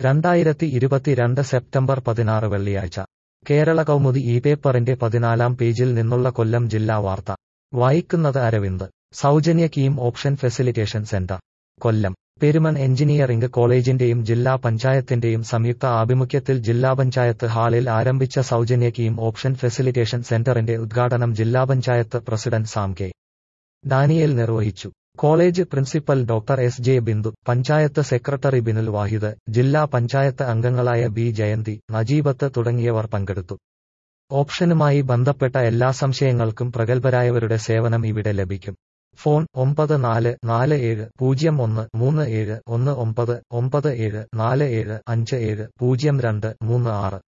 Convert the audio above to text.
രണ്ടായിരത്തി ഇരുപത്തിരണ്ട് സെപ്റ്റംബർ പതിനാറ് വെള്ളിയാഴ്ച കേരള കൗമുദി ഈ പേപ്പറിന്റെ പതിനാലാം പേജിൽ നിന്നുള്ള കൊല്ലം ജില്ലാ വാർത്ത വായിക്കുന്നത് അരവിന്ദ് സൗജന്യ KEAM option facilitation centre Kollam Peruman engineering കോളേജിന്റെയും ജില്ലാ പഞ്ചായത്തിന്റെയും സംയുക്ത ആഭിമുഖ്യത്തിൽ ജില്ലാ പഞ്ചായത്ത് ഹാളിൽ ആരംഭിച്ച സൗജന്യ കീം ഓപ്ഷൻ ഫെസിലിറ്റേഷൻ സെന്ററിന്റെ ഉദ്ഘാടനം ജില്ലാ പഞ്ചായത്ത് പ്രസിഡന്റ് സാം കെ ഡാനിയേൽ നിർവഹിച്ചു college principal doctor S J Bindu panchayat secretary Binul Wahid ജില്ലാ പഞ്ചായത്ത് അംഗങ്ങളായ ബി ജയന്തി നജീബത്ത് തുടങ്ങിയവർ പങ്കെടുത്തു ഓപ്ഷനുമായി ബന്ധപ്പെട്ട എല്ലാ സംശയങ്ങൾക്കും പ്രഗത്ഭരായവരുടെ സേവനം ഇവിടെ ലഭിക്കും ഫോൺ ഒമ്പത് നാല് നാല് ഏഴ് പൂജ്യം ഒന്ന് മൂന്ന് ഏഴ് ഒന്ന് ഒമ്പത് ഒമ്പത് ഏഴ് നാല് ഏഴ് അഞ്ച് ഏഴ് പൂജ്യം രണ്ട് മൂന്ന് ആറ്